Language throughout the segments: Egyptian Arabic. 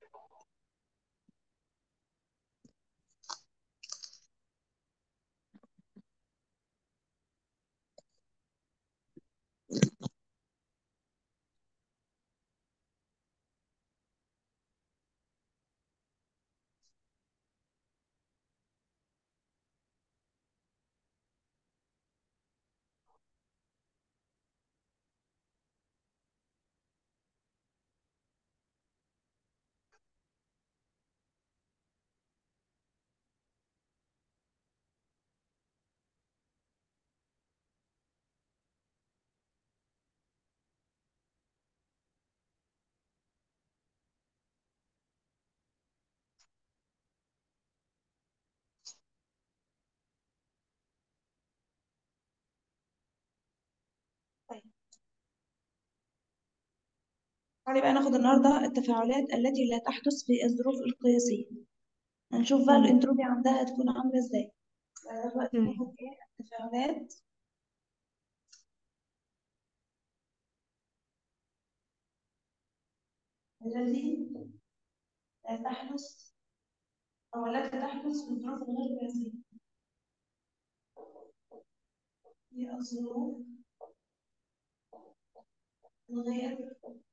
طيب تعالي بقى ناخد النهارده التفاعلات التي لا تحدث في الظروف القياسية هنشوف بقى تمام الانتروبي عندها هتكون عاملة ازاي دلوقتي تمام ناخد ايه التفاعلات التي لا تحدث أو التي تحدث في الظروف الغير قياسية هي الظروف الغير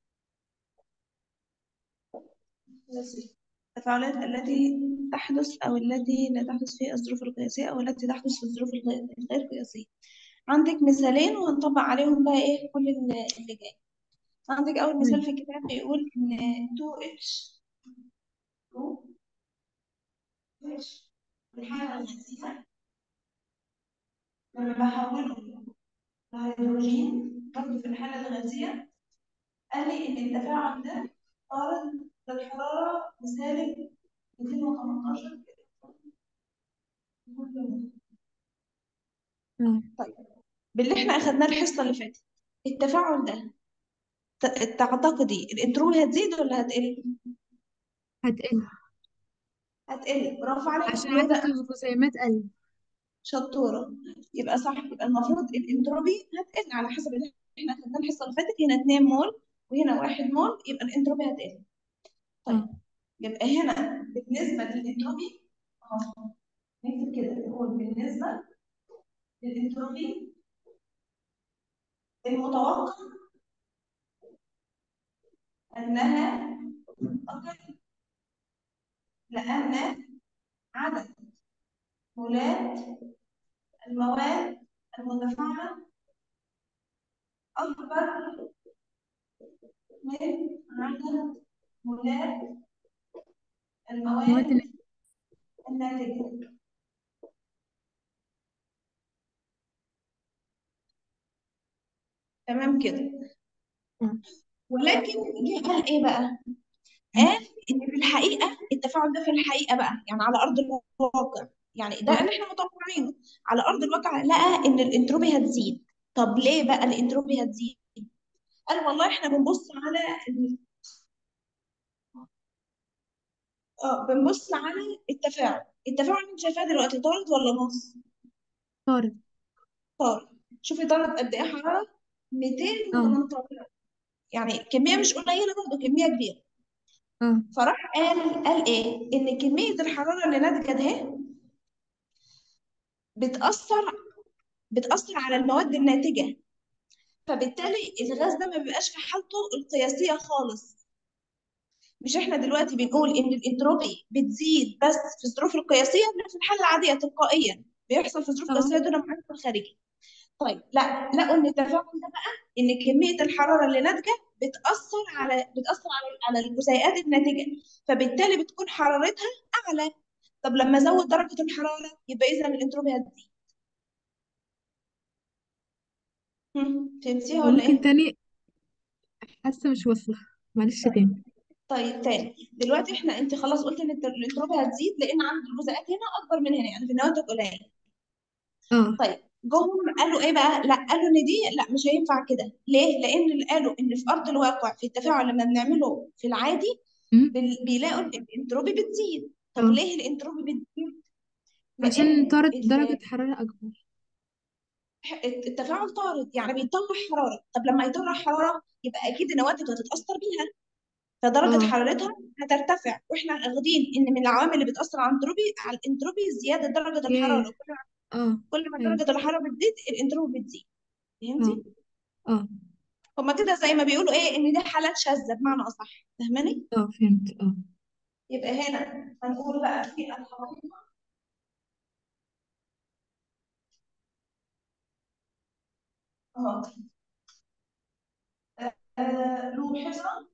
قياسية التفاعلات التي تحدث أو التي لا تحدث في الظروف القياسية أو التي تحدث في الظروف الغير الغير قياسية عندك مثالين وهنطبق عليهم بقى إيه كل اللي اللي جاي عندك أول مثال تمام في الكتاب بيقول إن 2H 2H الحالة الغازية لما بحوله لهيدروجين برضه في الحالة الغازية قال لي إن التفاعل ده طارد للحرارة بسالب 218 تمام طيب باللي احنا أخدناه الحصة اللي فاتت التفاعل ده ت- تعتقدي الانتروبي هتزيد ولا هتقل؟ هتقل هتقل برافو عليك عشان ليه عدد بقى؟ الجسيمات قل شطورة يبقى صح يبقى المفروض الانتروبي هتقل على حسب اللي احنا أخدناه الحصة اللي فاتت هنا 2 مول وهنا 1 مول يبقى الانتروبي هتقل طيب اه يبقى هنا بالنسبة للانتروبي اه نكتب كده نقول بالنسبة للانتروبي المتوقع أنها أقل لأن عدد مولات المواد المتفاعلة أكبر من عدد مولات مواد المواد الناتجة تمام كده اه ولكن جه قال إيه بقى؟ قال إن في الحقيقة التفاعل ده في الحقيقة بقى يعني على أرض الواقع يعني ده اه اللي احنا متوقعينه على أرض الواقع لقى إن الانتروبي هتزيد طب ليه بقى الانتروبي هتزيد؟ قال والله احنا بنبص على ال- اه بنبص على التفاعل التفاعل انت شايفاه دلوقتي طارد ولا نص؟ طارد طارد شوفي طارد قد ايه حرارة اه 218 يعني كمية مش قليلة برضه كمية كبيرة اه فراح قال قال ايه؟ ان كمية الحرارة اللي ناتجة ده بتأثر بتأثر على المواد الناتجة فبالتالي الغاز ده ما بيبقاش في حالته القياسية خالص مش احنا دلوقتي بنقول ان الانتروبي بتزيد بس في الظروف القياسية لا في الحالة العادية تلقائيا بيحصل في الظروف اه القياسية دون معاكس الخارجي طيب لا لقوا ان التفاعل ده بقى ان كمية الحرارة اللي ناتجة بتأثر على بتأثر على على الجزيئات الناتجة فبالتالي بتكون حرارتها أعلى طب لما ازود درجة الحرارة يبقى إذا الانتروبي هتزيد هم، فهمتيها ولا وممكن ايه؟ تاني حاسة مش واصلة معلش تاني طيب تاني دلوقتي احنا انت خلاص قلت ان الت- الانتروبي هتزيد لان عدد الجزيئات هنا اكبر من هنا يعني في النواتج قليل اه طيب جم قالوا ايه بقى لا قالوا ان دي لا مش هينفع كده ليه لان اللي قالوا ان في ارض الواقع في التفاعل لما بنعمله في العادي أمم، بال- بيلاقوا ان الانتروبي بتزيد طب اه ليه الانتروبي بتزيد عشان لان طارد درجة ال- حرارة أكبر التفاعل طارد يعني بيطلع حراره طب لما يطلع حراره يبقى اكيد النواتج هتتاثر بيها فدرجة اه حرارتها هترتفع واحنا واخدين ان من العوامل اللي بتأثر على الانتروبي على الانتروبي زيادة درجة ياه الحرارة كل ما اه كل ما ايوه درجة الحرارة بتزيد الانتروبي بتزيد اه فهمتي؟ اه هما كده زي ما بيقولوا ايه ان دي حالات شاذة بمعنى اصح فاهماني؟ اه فهمت اه يبقى هنا هنقول بقى في الحقيقة اه آه، لوحظ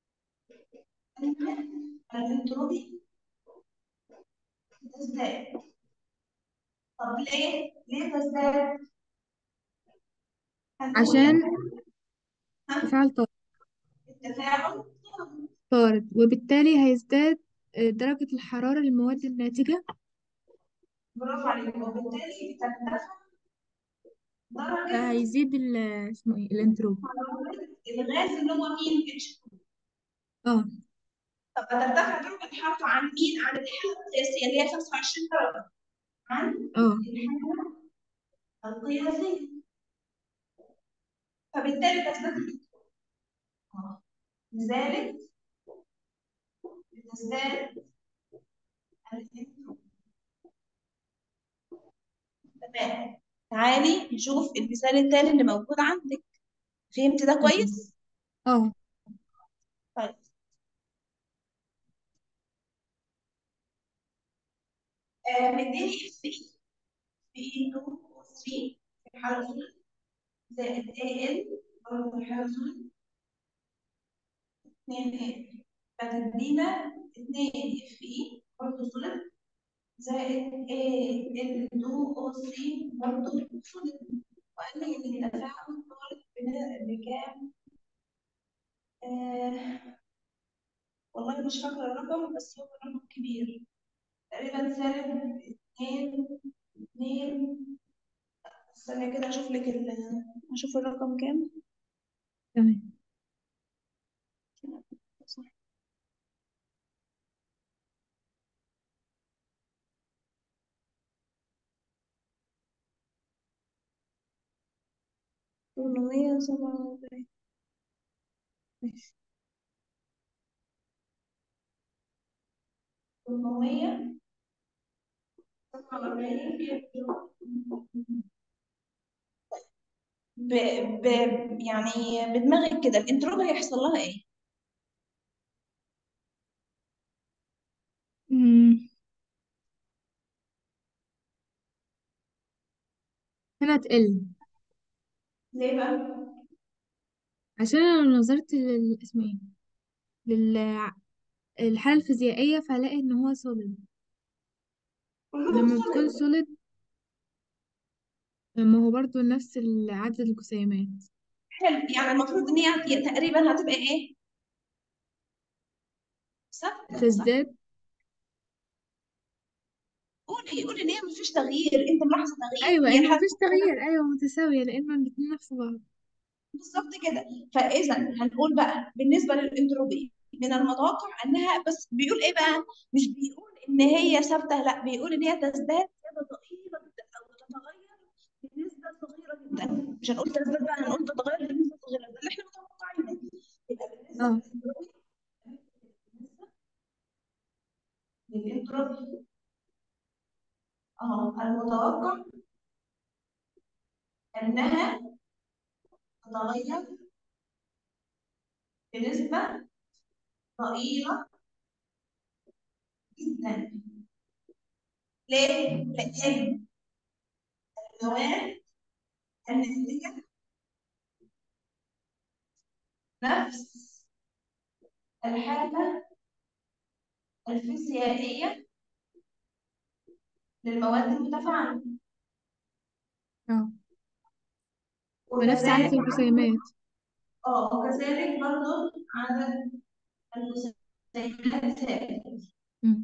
أن الانتروبي تزداد طب ليه؟ ليه تزداد؟ هنقول عشان لك ها تفاعل طارد التفاعل طارد وبالتالي هيزداد آه، درجة الحرارة للمواد الناتجة برافو عليك وبالتالي بترتفع درجة فهيزيد ال اسمه ايه الانتروبي حرارة الغاز اللي هو مين؟ اتش اه طب هترتفع درجة حرارته عن مين؟ عن الحالة القياسية اللي هي 25 درجة عن اه الحالة القياسية فبالتالي تزداد آه. لذلك بتزداد الانتروبي تمام تعالي نشوف المثال التاني اللي موجود عندك فهمت ده تمام كويس؟ اه طيب آه مديني اف اي في 2 و 3 في الحالة الأولى زائد اي ال برضه في الحالة الأولى 2 اي فتدينا 2 اف اي برضه صلب زائد اي ال 2 او 3 برضه صلب وقال لي ان التفاعل طارد بنا- بكام؟ آه والله مش فاكرة الرقم بس هو رقم كبير تقريبا سالب 2 2 استنى كده اشوف لك ال اشوف الرقم كام تمام صح 847 ماشي 847 ب... ب... يعني بدماغك كده الانتروبي هيحصل لها ايه؟ أمم، هنا تقل ليه بقى؟ عشان انا لو نظرت لل اسمه ايه للحالة الفيزيائية فهلاقي ان هو solid كلهم لما بتكون صلب solid ما هو برضو نفس ال- عدد الجسيمات حلو يعني المفروض ان هي تقريبا هتبقى ايه؟ ثابته صح؟ تزداد قولي قولي ان هي مفيش تغيير انت ملاحظه تغيير ايوه هي ان الحاله مفيش تغيير ايوه متساوية لان الاتنين نفس بعض بالظبط كده فاذا هنقول بقى بالنسبه للانتروبي من المتوقع انها بس بيقول ايه بقى مش بيقول ان هي ثابته لا بيقول ان هي تزداد زياده ضئيله جدا او تتغير بنسبه صغيره جدا مش هنقول تزداد بقى هنقول تتغير بنسبه صغيره ده اللي احنا متوقعينه يبقى بالنسبه اه للانتروبي بالنسبه للانتروبي اه المتوقع انها تتغير بنسبه ضئيله جدا ليه؟ لان المواد النسبيه نفس الحالة الفيزيائية للمواد المتفاعلة اه ونفس عدد وكذلك الجسيمات اه وكذلك برضه عدد الجسيمات ثابت أمم.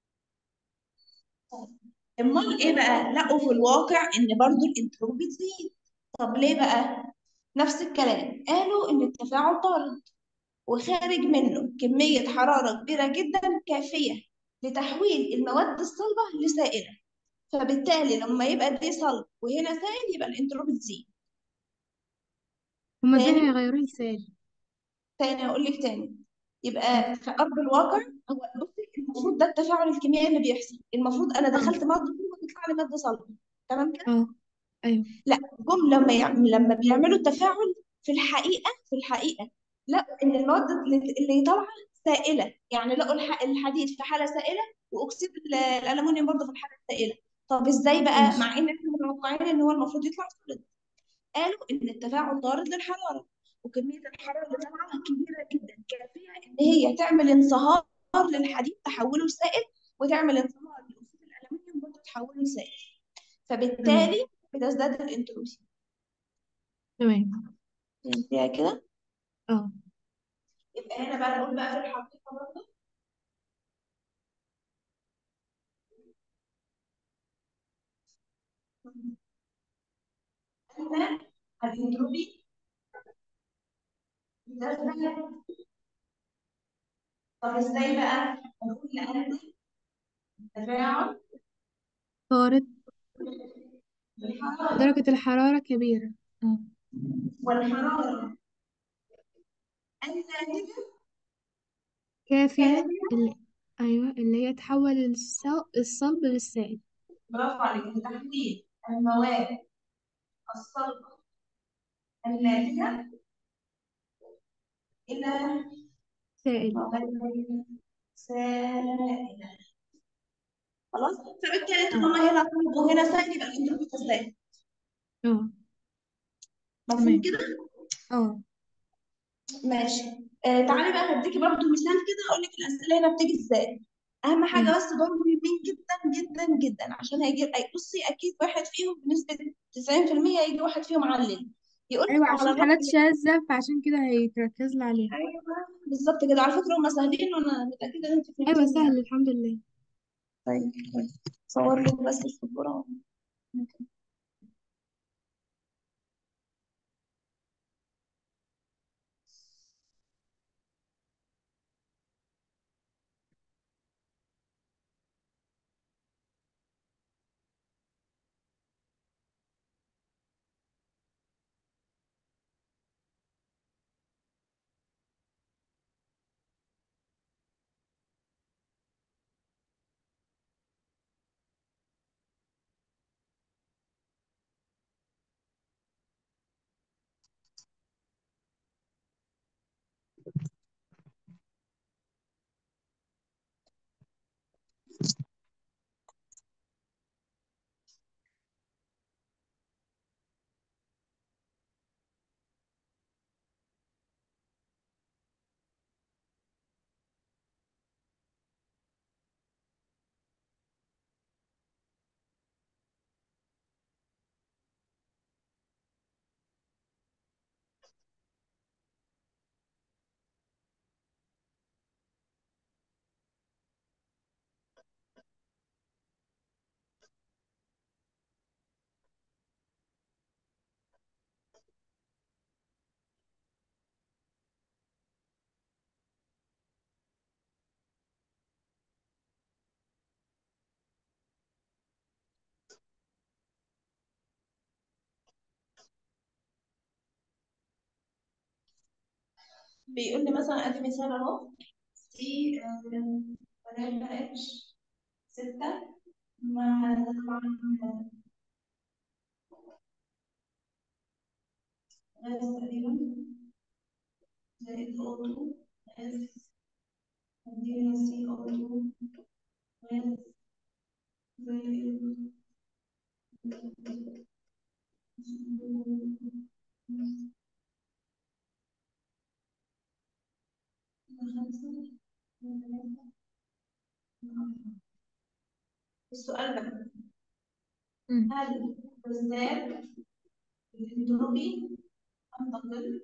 امال ايه بقى لقوا في الواقع ان برضه الانتروبي بتزيد طب ليه بقى نفس الكلام قالوا ان التفاعل طارد وخارج منه كمية حرارة كبيرة جدا كافية لتحويل المواد الصلبة لسائلة فبالتالي لما يبقى دي صلب وهنا سائل يبقى الانتروبي تزيد هما ازاي تاني هيغيروه لسائل تاني هقول لك تاني يبقى في ارض الواقع هو بصي المفروض ده التفاعل الكيميائي اللي بيحصل المفروض انا اه دخلت ماده صلبه تطلع لي ماده صلبه تمام كده اه ايوه لا جم لما يعم... لما بيعملوا التفاعل في الحقيقه في الحقيقه لا ان المواد اللي اللي طالعه سائله يعني لقوا الح... الحديد في حاله سائله واكسيد ال- الالومنيوم برضه في الحاله السائله طب ازاي بقى ماشي مع ان احنا متوقعين ان هو المفروض يطلع سوليد قالوا ان التفاعل طارد للحراره وكميه الحراره اللي طالعه كبيره جدا كافيه ان هي تعمل انصهار للحديد تحوله لسائل وتعمل انصهار لاكسيد الالومنيوم برضه تحوله لسائل تمام فبالتالي بتزداد الانتروبي تمام فهمتيها كده اه يبقى هنا بقى نقول بقى في الحقيقه برضه ان الانتروبي بتزداد طب ازاي بقى؟ نقول لان التفاعل طارد بالحراره درجة الحرارة كبيرة اه والحراره الناتجه كافية كافيه اللي أيوة اللي هي تحول الص- الصلب للسائل برافو عليك لتحويل المواد الصلبة الناتجة إلى سائل مواد سائلة خلاص فبالتالي اه طالما هنا صلب وهنا سائل يبقى الانتروبي تزداد اه مفهوم تمام كده؟ اه ماشي آه تعالي بقى هديكي برضو مثال كده أقول لك الأسئلة هنا بتيجي إزاي أهم حاجة ماشي بس دول مهمين جدا جدا جدا عشان هيجي أي بصي أكيد واحد فيهم بنسبة 90% هيجي واحد فيهم علل يقول لك أيوة على عشان الرغم حالات شاذة فعشان كده هيتركز لي عليها ايوه بالظبط كده على فكره هم سهلين وانا متاكده ان انت أيوة فهمتيهم سهل يعني الحمد لله طيب كويس صور لك بس السبوره بيقول لي مثلا ادي مثال اهو سي 3 اتش 6 مع طبعا غاز تقريبا زائد او 2 غاز عندنا سي او 2 غاز زائد السؤال بقى مم. هل تزداد الانتروبي أم تقل؟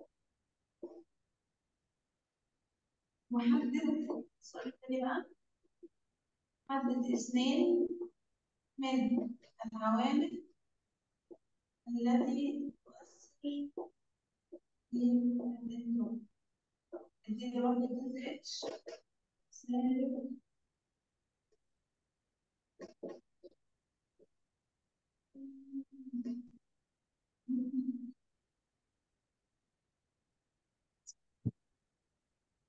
وحدد السؤال الثاني بقى حدد اثنين من العوامل التي تؤثر في الانتروبي اديني برضه جزء اتش سالب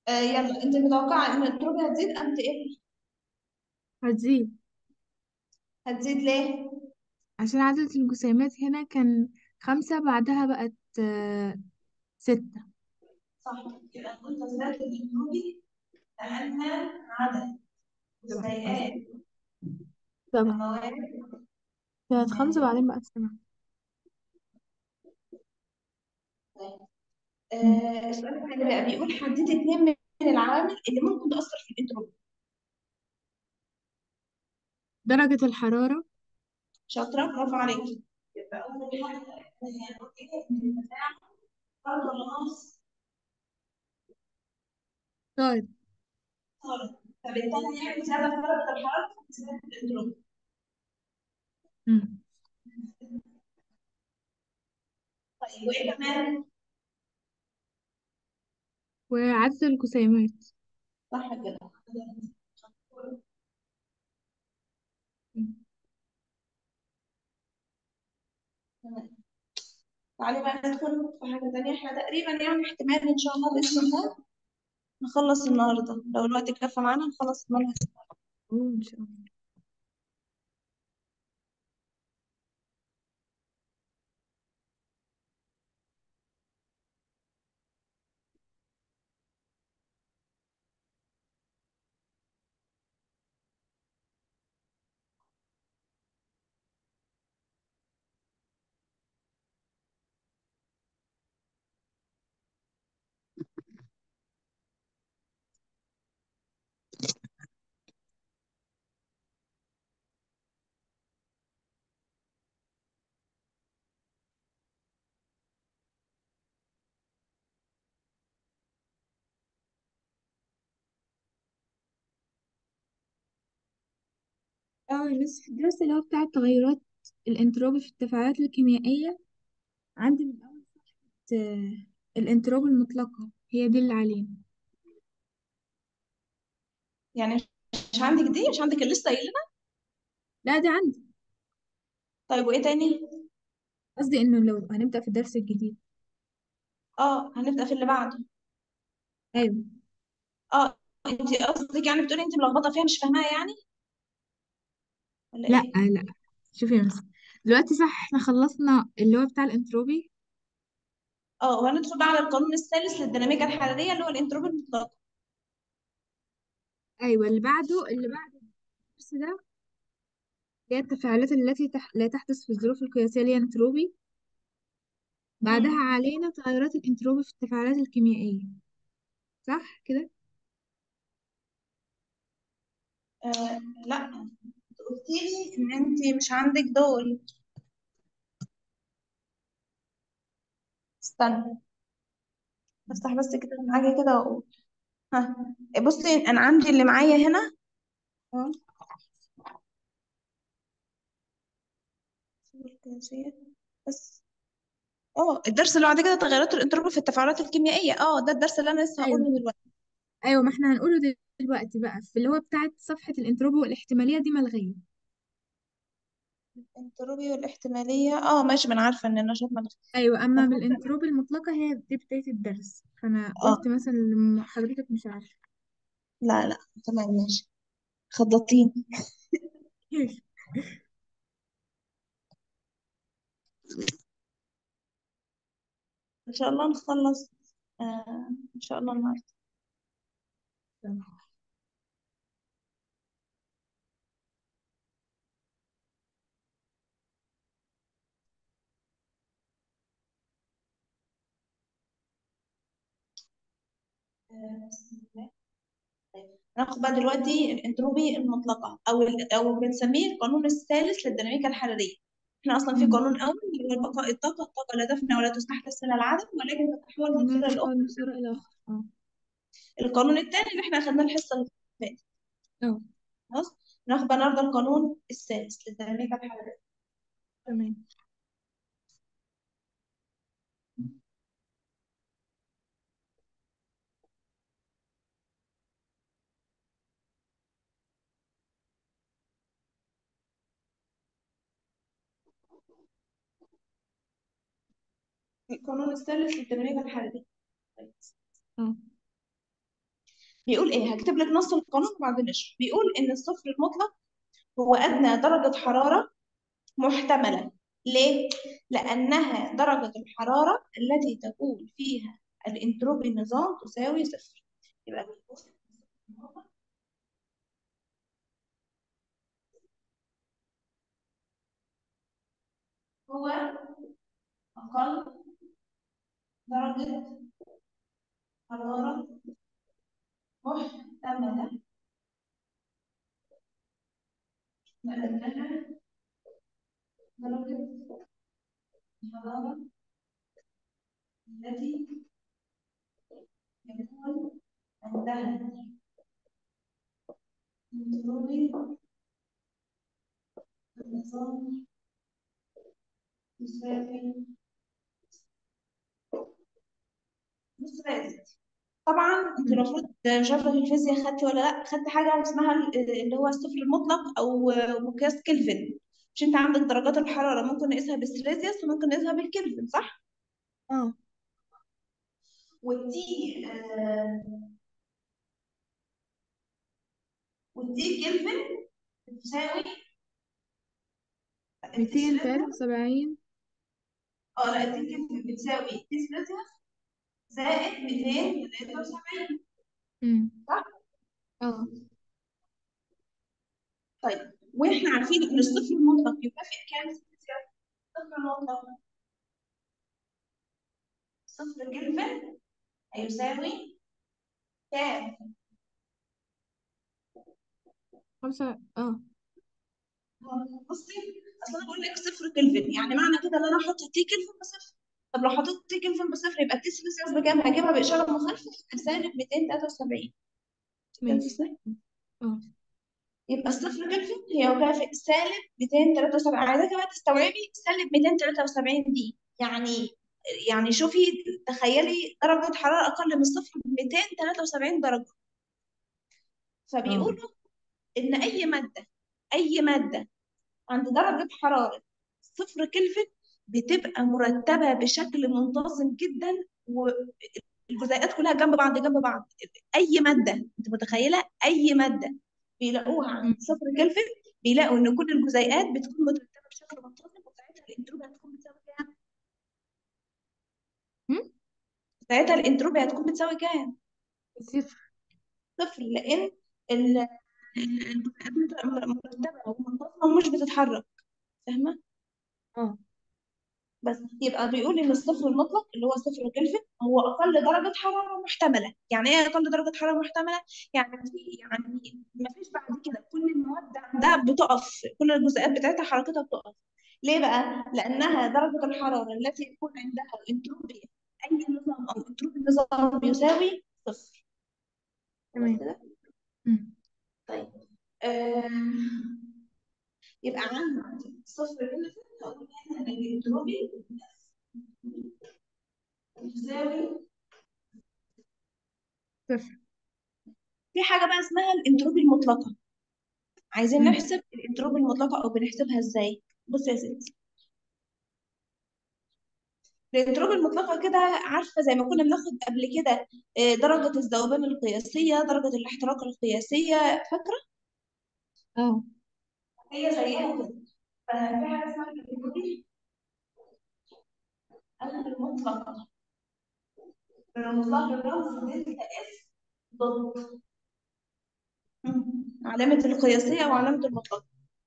آه يلا انت متوقعة ان الانتروبي هتزيد ام تقل هتزيد هتزيد ليه عشان عدد الجسيمات هنا كان خمسة بعدها بقت آه، ستة صح كده قلت زيادة الانتروبي لأن عدد سبعة قصدي جزيئات سبعة المواد كانت خمسة بعدين بقت سبعة مم. آه السؤال الثاني بقى بيقول حددي اثنين من العوامل اللي ممكن تأثر في الانتروبي درجة الحرارة شاطرة برافو عليك يبقى أول حاجة هي التفاعل فرد ولا ناقص طيب فرد فبالتالي يعني زيادة في درجة الحرارة زيادة في الانتروبي مم. طيب وإيه كمان؟ وعدد الجسيمات صح كده مم. تمام. تعالي بقى ندخل في حاجة تانية احنا تقريبا يعني احتمال إن شاء الله بإذن الله نخلص النهاردة لو الوقت كفى معانا نخلص النهاردة أوه إن شاء الله اه بس في الدرس اللي هو بتاع تغيرات الانتروبي في التفاعلات الكيميائية عندي من أول صفحة آه، الانتروبي المطلقة هي دي اللي علينا يعني مش عندك دي مش عندك اللي لسه قايلنا لا دي عندي طيب وإيه تاني؟ قصدي إنه لو هنبدأ في الدرس الجديد اه هنبدأ في اللي بعده أيوه اه انت قصدك يعني بتقولي انت ملخبطة فيها مش فاهماها يعني ولا لا ايه؟ لا شوفي يا مس دلوقتي صح احنا خلصنا اللي هو بتاع الانتروبي اه وهندخل بقى على القانون الثالث للديناميكا الحرارية اللي هو الانتروبي المطلق أيوه اللي بعده اللي بعد الدرس ده هي التفاعلات التي تح... لا تحدث في الظروف القياسية اللي هي انتروبي بعدها مم. علينا تغيرات الانتروبي في التفاعلات الكيميائية صح كده؟ آه لا قلتي لي ان انت مش عندك دول استنى افتح بس كده معايا كده واقول ها بصي انا عندي اللي معايا هنا اه القياسية بس اه الدرس اللي بعد كده تغيرات الانتروبي في التفاعلات الكيميائية اه ده الدرس اللي انا لسه أيوه هقوله دلوقتي أيوه ما احنا هنقوله دلوقتي بقى في اللي هو بتاعت صفحة الانتروبي والاحتمالية دي ملغية الانتروبي والاحتمالية اه ماشي ما انا عارفة ان النشاط ملغي أيوه أما المفروض بالانتروبي المطلقة هي دي بداية الدرس فأنا اه قلت مثلا لما حضرتك مش عارفة لا لا تمام ماشي خضتيني ان شاء الله نخلص آه ان شاء الله النهارده آه، بسم الله. طيب، هناخد بقى دلوقتي الانتروبي المطلقة أو ال- أو بنسميه القانون الثالث للديناميكا الحرارية. احنا أصلا في أمم. قانون أول اللي هو بقاء الطاقة، الطاقة لا تفنى ولا تستحدث من العدم ولكن تتحول من ما صورة تحاول لأخرى. من سورة إلى آخر اه القانون الثاني اللي احنا أخدناه الحصة اللي فاتت. اه خلاص؟ ناخد بقى النهارده القانون الثالث للديناميكا الحرارية. تمام القانون الثالث للديناميكا الحرارية. طيب. اه بيقول ايه هكتب لك نص القانون وبعدين نشرح بيقول ان الصفر المطلق هو ادنى درجه حراره محتمله ليه لانها درجه الحراره التي تكون فيها الانتروبي النظام تساوي صفر يبقى بيقول هو أقل درجة حرارة محتملة لأنها درجة الحرارة التي يكون عندها انتروبي النظام يساوي بص بقى يا ستي طبعا انت مم. المفروض مش عارفه في الفيزياء خدتي ولا لا خدت حاجه اسمها ال- اللي هو الصفر المطلق او مقياس كلفن مش انت عندك درجات الحراره ممكن نقيسها بالسيليزيوس وممكن نقيسها بالكلفن صح اه والتي آه والتي كلفن بتساوي التي ميتين سيليزيوس تلاتة وسبعين اه لا التي كلفن بتساوي التي سيليزيوس زائد 273 مم. صح اه طيب واحنا عارفين ان الصفر المطلق يكافئ كام سيليزيوس الصفر المطلق صفر كلفن هيساوي كام خمسة اه بصي اصل انا بقول لك صفر كلفن يعني معنى كده ان انا احط تي كلفن بصفر طب لو حطيت تي كلفن بصفر يبقى التي سيليزيوس بكام هجيبها باشاره مخالفه سالب 273 ماشي ازاي اه يبقى الصفر كلفن هي يكافئ سالب 273 عايزاكي بقى تستوعبي سالب 273 دي يعني يعني شوفي تخيلي درجة حرارة أقل من الصفر ب 273 درجة اه فبيقولوا إن أي مادة أي مادة عند درجة حرارة صفر كلفن بتبقى مرتبة بشكل منتظم جدا والجزيئات كلها جنب بعض جنب بعض أي مادة أنت متخيلة أي مادة بيلاقوها عند مم. صفر كلفن بيلاقوا إن كل الجزيئات بتكون مرتبة بشكل منتظم وساعتها الانتروبي هتكون بتساوي كام؟ مم. ساعتها الانتروبي هتكون بتساوي كام؟ صفر صفر لأن ال- الجزيئات مرتبة ومنتظمة ومش بتتحرك فاهمة؟ اه بس يبقى بيقول ان الصفر المطلق اللي هو صفر كلفن هو اقل درجه حراره محتمله يعني ايه اقل درجه حراره محتمله يعني في يعني ما فيش بعد كده كل المواد عندها بتقف كل الجزيئات بتاعتها حركتها بتقف ليه بقى لانها درجه الحراره التي يكون عندها انتروبي اي نظام او انتروبي النظام يساوي صفر خلاص تمام كده مم. طيب آم، يبقى عندي صفر كلفن هقول هنا ان الانتروبي يساوي صفر في حاجة بقى اسمها الانتروبي المطلقة عايزين مم. نحسب الانتروبي المطلقة أو بنحسبها ازاي؟ بص يا ستي الانتروبي المطلقة كده عارفة زي ما كنا بناخد قبل كده آه، درجة الذوبان القياسية درجة الاحتراق القياسية فاكرة؟ اه هي زيها كده ففي حاجة اسمها الانتروبي المطلقة المطلقة بالرمز دلتا اس ضد مم. علامة القياسية وعلامة المطلقة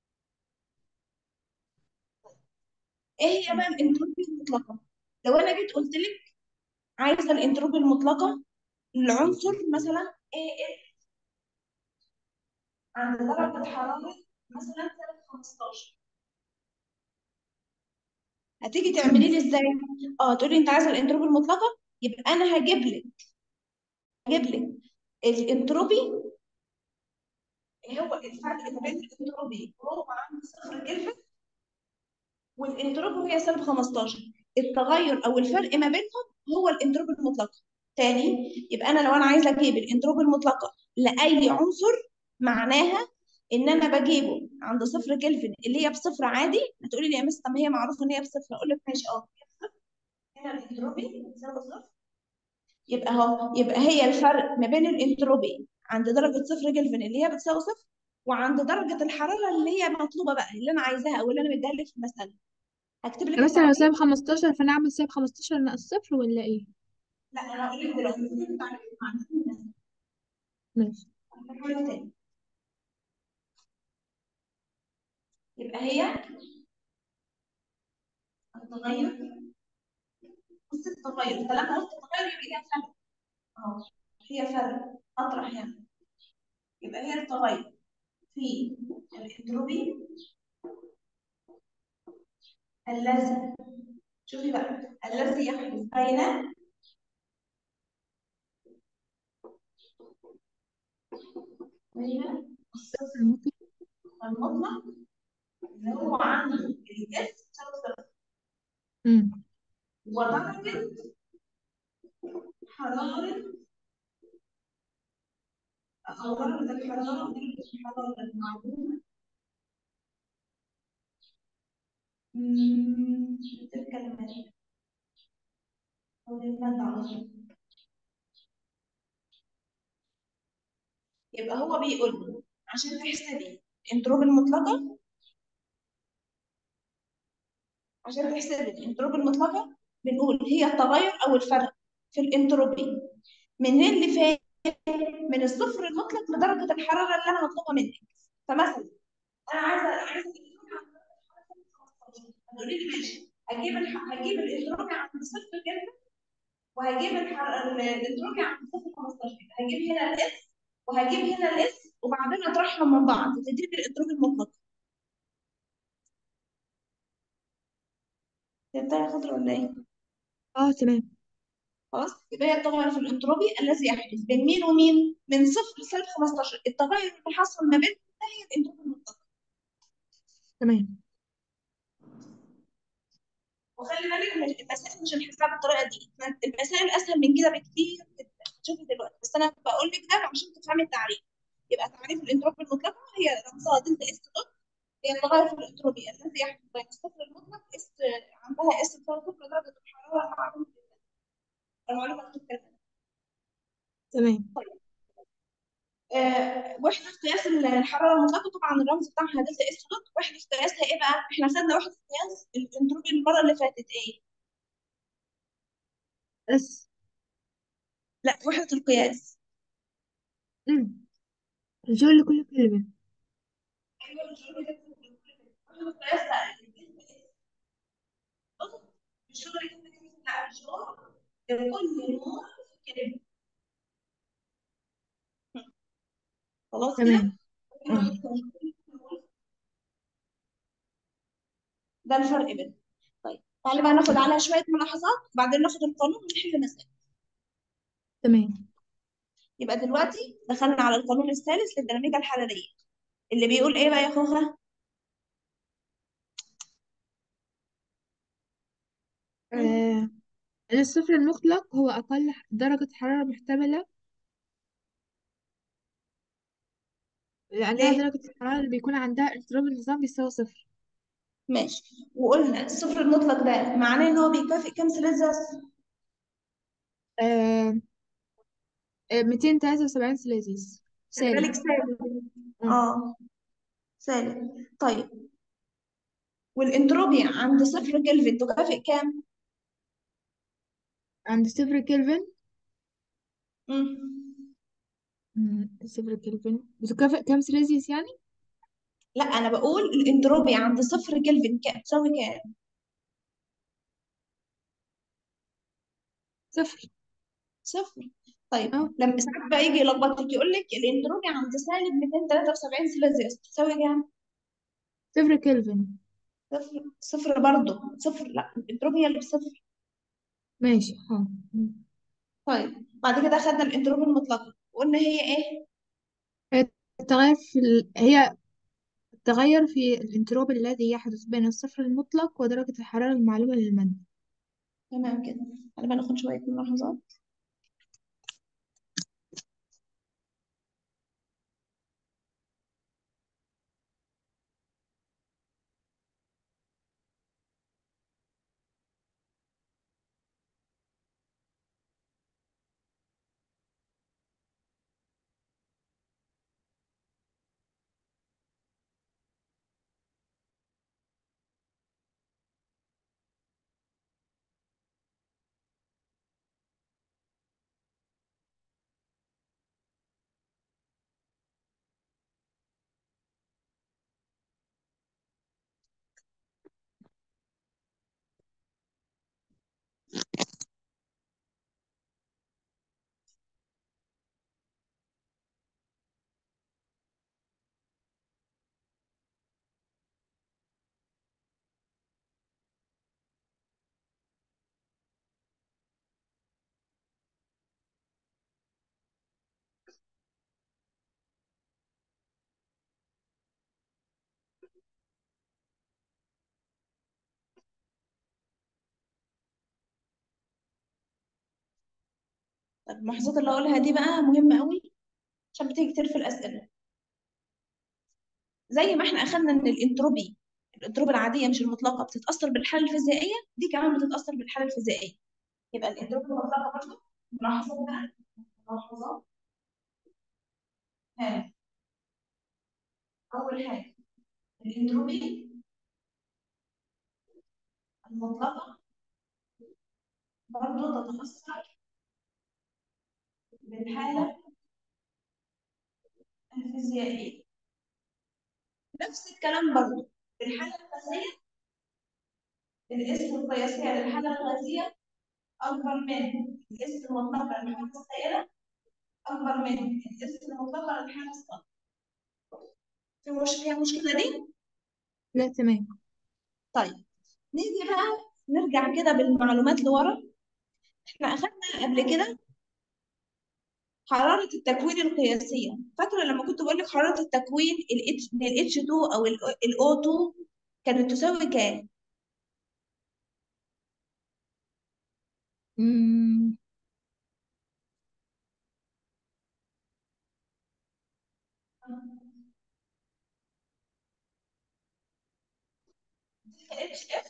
ايه هي بقى الانتروبي المطلقة؟ لو انا جيت قلت لك عايزة الانتروبي المطلقة للعنصر مثلا AA عند درجة حرارة مثلا سالب 15 هتيجي تعملي مم. لي ازاي؟ اه تقولي انت عايزة الانتروبي المطلقة يبقى انا هجيب لك هجيب لك الانتروبي هو الفرق ما بين الانتروبي وهو عند صفر كلفن والانتروبي وهي سالب 15 التغير او الفرق ما بينهم هو الانتروبي المطلقة تاني يبقى انا لو انا عايزة اجيب الانتروبي المطلقة لأي عنصر معناها ان انا بجيبه عند صفر كلفن اللي هي بصفر عادي هتقولي لي يا مس طب ما هي معروفه ان هي بصفر اقول لك ماشي اه هي بصفر هنا الانتروبي بتساوي صفر يبقى اهو يبقى هي الفرق ما بين الانتروبي عند درجة صفر كلفن اللي هي بتساوي صفر وعند درجة الحرارة اللي هي مطلوبة بقى اللي أنا عايزاها أو اللي أنا مديها لك في المسألة هكتب لك مثلا لو التعريف سالب 15 فانا اعمل سالب 15 ناقص صفر ولا ايه لا أنا هقول لك دلوقتي هكتب لك التعريف مع المسألة. ماشي هحاول تاني يبقى هي التغير بص التغير طالما قلت التغير يبقى هي فرق اهو هي فرق اطرح يعني يبقى هي التغير في الانتروبي الذي شوفي بقى الذي يحدث بين بين الصفر ممكن والمطلق اللي هو عنده الاس تساوي صفر امم ودرجة حرارة أو درجة الحرارة درجة الحرارة المعلومة من تلك المادة أو للمادة على طول يبقى هو بيقول له عشان تحسبي الانتروبي المطلقة عشان تحسبي الانتروبي المطلقة بنقول هي التغير أو الفرق في الانتروبي من اللي فات من الصفر المطلق لدرجة الحرارة اللي أنا مطلوبة منك فمثلا أنا عايزة عايزة هتقولي لي ماشي هجيب الح... هجيب الانتروبي عند صفر كده وهجيب الحر... الانتروبي عند صفر 15 هجيب هنا الاس وهجيب هنا الاس وبعدين اطرحهم من بعض تديني الانتروبي المطلق فهمتها يا خضرا ولا ايه؟ اه تمام خلاص يبقى هي التغير في الانتروبي الذي يحدث بين مين ومين؟ من صفر لسالب 15 التغير اللي حصل ما بينهم ده هي الانتروبي المطلق تمام وخلي بالك من المسائل مش هنحسبها بالطريقه دي إحنا المسائل اسهل من كده بكتير جدا شوفي دلوقتي بس انا بقول لك ده عشان تفهمي التعريف يبقى تعريف الانتروبي المطلقه هي رمزها دلتا اس دوت هي التغير في الانتروبي الذي يحدث بين الصفر المطلق اس عندها اس بتساوي صفر درجه الحراره المعلومه المعلومه مكتوب كده تمام آه، وحدة قياس الحرارة المطلقة طبعا الرمز بتاعها دلتا اس دوت وحدة قياسها ايه بقى؟ احنا خدنا وحدة قياس الانتروبي المرة اللي فاتت ايه؟ بس لا وحدة القياس امم الجول لكل كلمة ايوه الجول ده وحدة القياس بقى الدلتا اس مش هو اللي كده كده لا مش هو لكل نوع في كلمة خلاص كده؟ تمام اه ده الفرق بينهم طيب تعالى بقى ناخد عليها شوية ملاحظات وبعدين ناخد القانون ونحل مسائل تمام يبقى دلوقتي دخلنا على القانون الثالث للديناميكا الحرارية اللي بيقول ايه بقى يا خوخة؟ آه. الصفر المطلق هو أقل درجة حرارة محتملة لأنها ليه؟ درجة الحرارة اللي بيكون عندها اضطراب النظام بيساوي صفر ماشي وقلنا الصفر المطلق ده معناه ان هو بيكافئ كام سيليزيوس؟ آه. آه. 273 سليزيوس خلي بالك سالب سالب اه اه سالب طيب والانتروبي عند صفر كلفن تكافئ كام؟ عند صفر كلفن مم. مم، صفر كلفن بتكافئ كام سليزيوس يعني؟ لا انا بقول الانتروبي عند صفر كلفن كام تساوي كام؟ صفر صفر طيب اه لما ساعات بقى يجي يلخبطك يقول لك الانتروبي عند سالب 273 سيليزيوس تساوي كام؟ صفر كلفن صفر صفر برضه صفر لا الانتروبي هي اللي بصفر ماشي اه مم. طيب بعد كده خدنا الانتروبي المطلقة وقلنا هي ايه؟ هي التغير في ال... هي التغير في الانتروبي الذي يحدث بين الصفر المطلق ودرجة الحرارة المعلومة للمادة تمام كده انا بقى ناخد شوية ملاحظات طب الملاحظات اللي هقولها دي بقى مهمة قوي عشان بتيجي كتير في الأسئلة زي ما احنا أخدنا إن الإنتروبي الإنتروبي العادية مش المطلقة بتتأثر بالحالة الفيزيائية دي كمان بتتأثر بالحالة الفيزيائية يبقى الإنتروبي المطلقة برضه ملاحظات بقى ملاحظات ها أول حاجة الإنتروبي المطلقة برضه تتأثر بالحالة الفيزيائية نفس الكلام برضه الحالة الغازية الاسم القياسية للحالة الغازية أكبر من الاسم المطلقة للحالة السائلة أكبر من الاسم المطلقة للحالة الصلبة في مش فيها مشكلة دي؟ لا تمام طيب نيجي بقى نرجع كده بالمعلومات لورا احنا أخدنا قبل كده حرارة التكوين القياسية فاكرة لما كنت بقول لك حرارة التكوين ال H ال H2 أو ال O2 كانت تساوي كام؟ مم. HF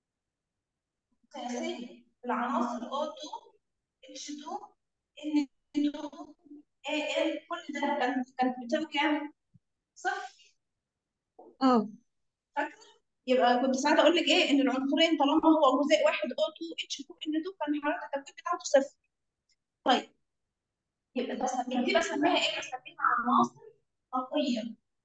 قياسية العناصر O2 H2 N2 AL كل ده كانت كانت بتساوي كام؟ صفر اه فاكرة؟ يبقى كنت ساعات أقول لك إيه إن العنصرين طالما هو جزيء واحد O2 H2 N2 كان حرارة التكوين بتاعته صفر طيب يبقى بسميها دي بسميها إيه؟ بسميها عناصر نقية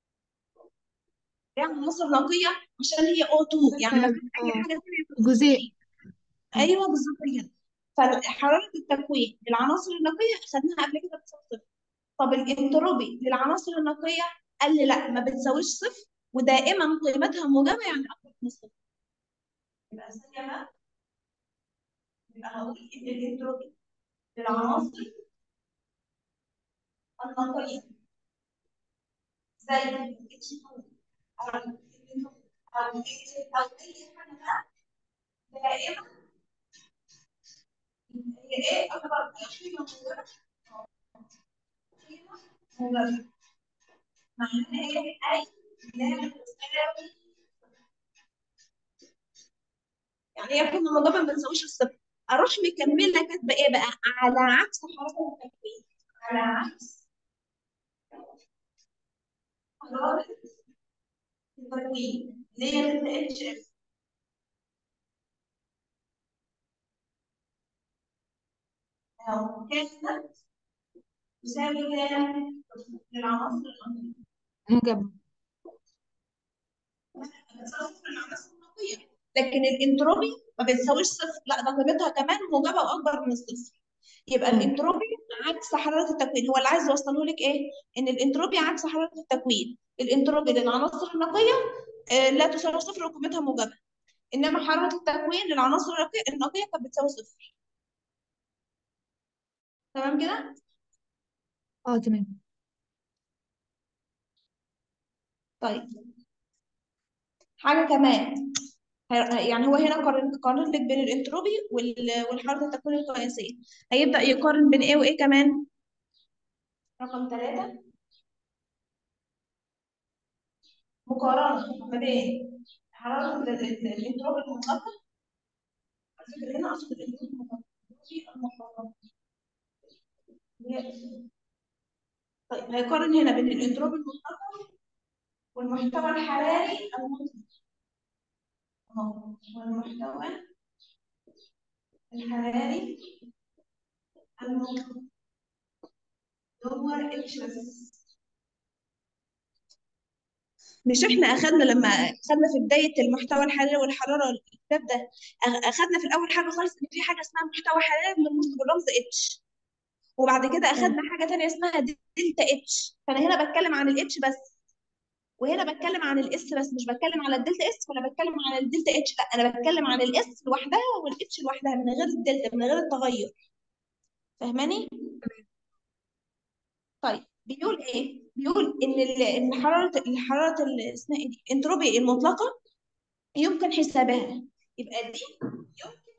يعني عناصر نقية عشان هي O2 يعني ما فيش أي اه حاجة ثانية في جزيء اه ايوه بالظبط كده فحراره التكوين للعناصر النقيه اخذناها قبل كده بتساوي صفر طب الانتروبي للعناصر النقيه قال لي لا ما بتساويش صفر ودائما قيمتها موجبه يعني اكبر من صفر يبقى ثانيه بقى يبقى هقول ان الانتروبي للعناصر النقيه زي اتش 2 او ال او ال او اي حاجه بقى دائما هي ايه اكبر قيمه موجبه قيمه موجبه معناها ايه اي لا تساوي يعني هي قيمه موجبه ما تساويش الصفر اروح مكمله كاتبه ايه بقى على عكس حراره التكوين على عكس حراره التكوين اللي هي ال اتش اف اهو كانت تساوي كام للعناصر النقيه موجبة بتساوي صفر للعناصر النقيه لكن الانتروبي ما بتساويش صفر لا ده قيمتها كمان موجبه واكبر من الصفر يبقى اه الانتروبي عكس حراره التكوين هو اللي عايز يوصله لك ايه ان الانتروبي عكس حراره التكوين الانتروبي للعناصر النقيه آه، لا تساوي صفر وقيمتها موجبه انما حراره التكوين للعناصر النقيه النقيه كانت بتساوي صفر تمام كده اه تمام طيب حاجه كمان هي- يعني هو هنا قارن قارن لك بين الانتروبي وال- والحراره التكوين القياسيه هيبدا يقارن بين ايه وايه كمان رقم ثلاثة مقارنة ما بين حرارة ال- ال- الانتروبي المطلقة على فكرة هنا أقصد الانتروبي المطلقة الانتروبي المطلقة هي- طيب هيقارن هنا بين الانتروبي المطلقة والمحتوى الحراري المطلق أهو والمحتوى الحراري المطلق هو اتش بس مش احنا اخدنا لما اخدنا في بدايه المحتوى الحراري والحراره الكتاب ده أخ- اخدنا في الاول حاجه خالص ان في حاجه اسمها محتوى حراري بنرمز بالرمز اتش وبعد كده اه اخدنا حاجه تانية اسمها دلتا اتش فانا هنا بتكلم عن الاتش بس وهنا بتكلم عن الاس بس مش بتكلم على الدلتا اس ولا بتكلم عن الدلتا اتش لا انا بتكلم عن الاس لوحدها والاتش لوحدها من غير الدلتا من غير التغير فاهماني طيب بيقول ايه بيقول ان ال- ان حراره الحراره ال- اسمها ايه دي انتروبي المطلقه يمكن حسابها يبقى دي يمكن